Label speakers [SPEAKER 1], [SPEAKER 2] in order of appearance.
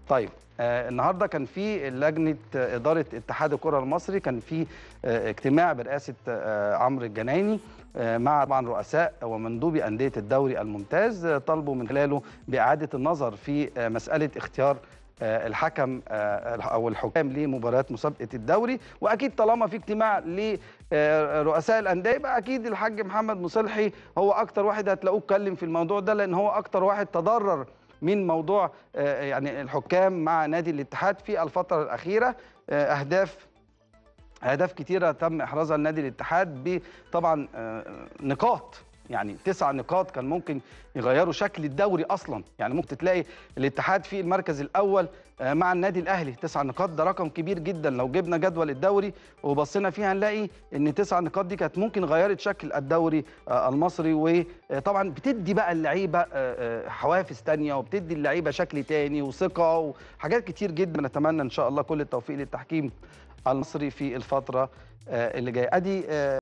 [SPEAKER 1] طيب آه النهارده كان في لجنه آه، اداره اتحاد الكره المصري كان في آه اجتماع برئاسه آه عمرو الجنايني آه مع طبعا رؤساء ومندوبي انديه الدوري الممتاز آه طالبوا من خلاله باعاده النظر في آه مساله اختيار آه، الحكم آه، او الحكام لمباريات مسابقه الدوري واكيد طالما في اجتماع لرؤساء الانديه يبقى اكيد الحاج محمد مصلحي هو اكتر واحد هتلاقوه اتكلم في الموضوع ده لان هو اكتر واحد تضرر من موضوع آه، يعني الحكام مع نادي الاتحاد في الفتره الاخيره آه، اهداف اهداف كتيره تم احرازها لنادي الاتحاد بطبعا آه، نقاط يعني تسع نقاط كان ممكن يغيروا شكل الدوري اصلا يعني ممكن تلاقي الاتحاد في المركز الاول آه، مع النادي الاهلي تسع نقاط ده رقم كبير جدا لو جبنا جدول الدوري وبصينا فيها هنلاقي ان تسع نقاط دي كانت ممكن غيرت شكل الدوري آه، المصري وطبعا بتدي بقى اللعيبه آه، آه، حوافز تانية وبتدي اللعيبه شكل تاني وثقه وحاجات كتير جدا نتمنى ان شاء الله كل التوفيق للتحكيم المصري في الفتره آه، اللي جايه ادي آه،